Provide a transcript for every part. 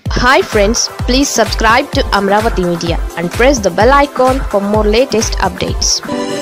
hi friends please subscribe to Amaravati media and press the bell icon for more latest updates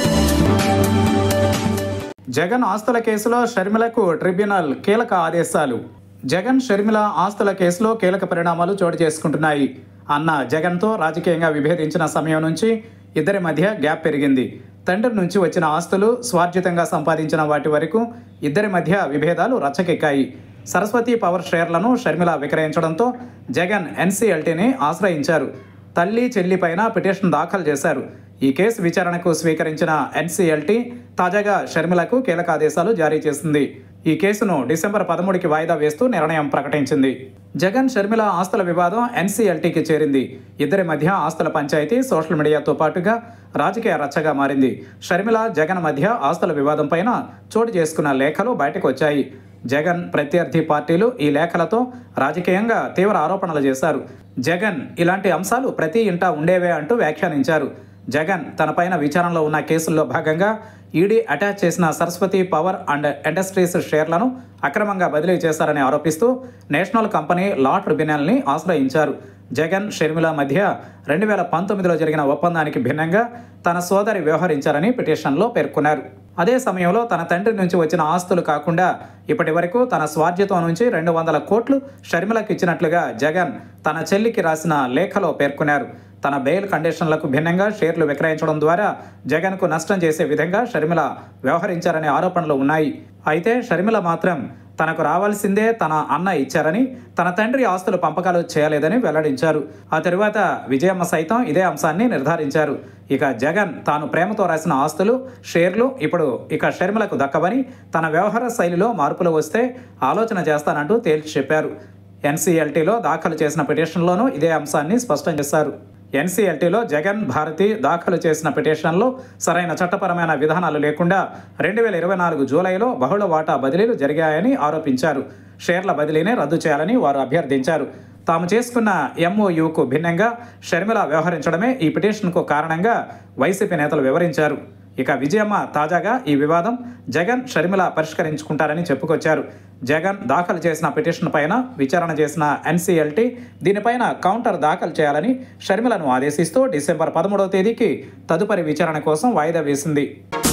Jagan ఆస్తుల కేసులో షర్మిలకు tribunal కీలక ఆదేశాలు జగన్ షర్మిల ఆస్తుల కేసులో కీలక పరిణామాలు చోటు చేసుకుంటున్నాయి అన్న జగన్తో రాజకీయంగా విభేదించిన సమయం నుంచి ఇద్దరి మధ్య గ్యాప్ పెరిగింది తండ్రి నుంచి వచ్చిన ఆస్తులు స్వార్జితంగా సంపాదించిన వాటి వరకు ఇద్దరి మధ్య విభేదాలు రచ్చకెక్కాయి సరస్వతి పవర్ షేర్లను షర్మిల విక్రయించడంతో జగన్ ఎన్సీఎల్టీని ఆశ్రయించారు తల్లి చెల్లి పైన పిటిషన్ దాఖలు చేశారు ఈ కేసు విచారణకు స్వీకరించిన ఎన్సీఎల్టీ తాజాగా షర్మిలకు కీలక ఆదేశాలు జారీ చేసింది ఈ కేసును డిసెంబర్ పదమూడుకి వాయిదా వేస్తూ నిర్ణయం ప్రకటించింది జగన్ షర్మిల ఆస్తుల వివాదం ఎన్సీఎల్టీకి చేరింది ఇద్దరి మధ్య ఆస్తుల పంచాయతీ సోషల్ మీడియాతో పాటుగా రాజకీయ రచ్చగా మారింది షర్మిల జగన్ మధ్య ఆస్తుల వివాదం పైన చోటు చేసుకున్న లేఖలు బయటకు వచ్చాయి జగన్ ప్రత్యర్థి పార్టీలు ఈ లేఖలతో రాజకీయంగా తీవ్ర ఆరోపణలు చేశారు జగన్ ఇలాంటి అంశాలు ప్రతి ఇంట ఉండేవే అంటూ వ్యాఖ్యానించారు జగన్ తనపైన విచారణలో ఉన్న కేసుల్లో భాగంగా ఈడీ అటాచ్ చేసిన సరస్వతి పవర్ అండ్ ఇండస్ట్రీస్ షేర్లను అక్రమంగా బదిలీ చేశారని ఆరోపిస్తూ నేషనల్ కంపెనీ లా ట్రిబ్యునల్ని ఆశ్రయించారు జగన్ షర్మిల మధ్య రెండు వేల పంతొమ్మిదిలో జరిగిన ఒప్పందానికి భిన్నంగా తన సోదరి వ్యవహరించారని పిటిషన్లో పేర్కొన్నారు అదే సమయంలో తన తండ్రి నుంచి వచ్చిన ఆస్తులు కాకుండా ఇప్పటి వరకు తన స్వార్జితం నుంచి రెండు వందల కోట్లు షర్మిలకు ఇచ్చినట్లుగా జగన్ తన చెల్లికి రాసిన లేఖలో పేర్కొన్నారు తన బెయిల్ కండిషన్లకు భిన్నంగా షేర్లు విక్రయించడం ద్వారా జగన్కు నష్టం చేసే విధంగా షర్మిల వ్యవహరించారనే ఆరోపణలు ఉన్నాయి అయితే షర్మిల మాత్రం తనకు రావాల్సిందే తన అన్న ఇచ్చారని తన తండ్రి ఆస్తులు పంపకాలు చేయలేదని వెల్లడించారు ఆ తరువాత విజయమ్మ సైతం ఇదే అంశాన్ని నిర్ధారించారు ఇక జగన్ తాను ప్రేమతో రాసిన ఆస్తులు షేర్లు ఇప్పుడు ఇక షర్మిలకు దక్కవని తన వ్యవహార శైలిలో మార్పులు వస్తే ఆలోచన చేస్తానంటూ తేల్చి చెప్పారు ఎన్సీఎల్టీలో దాఖలు చేసిన పిటిషన్లోనూ ఇదే అంశాన్ని స్పష్టం చేశారు ఎన్సీఎల్టీలో జగన్ భారతి దాఖలు చేసిన పిటిషన్లో సరైన చట్టపరమైన విధానాలు లేకుండా రెండు వేల ఇరవై నాలుగు జూలైలో బహుళ వాటా బదిలీలు జరిగాయని ఆరోపించారు షేర్ల బదిలీనే రద్దు చేయాలని వారు అభ్యర్థించారు తాము చేసుకున్న ఎంఓయూకు భిన్నంగా షర్మిల వ్యవహరించడమే ఈ పిటిషన్కు కారణంగా వైసీపీ నేతలు వివరించారు ఇక విజయమ్మ తాజాగా ఈ వివాదం జగన్ షర్మిల పరిష్కరించుకుంటారని చెప్పుకొచ్చారు జగన్ దాఖలు చేసిన పిటిషన్ పైన విచారణ చేసిన ఎన్సీఎల్టీ దీనిపైన కౌంటర్ దాఖలు చేయాలని షర్మిలను ఆదేశిస్తూ డిసెంబర్ పదమూడవ తేదీకి తదుపరి విచారణ కోసం వాయిదా వేసింది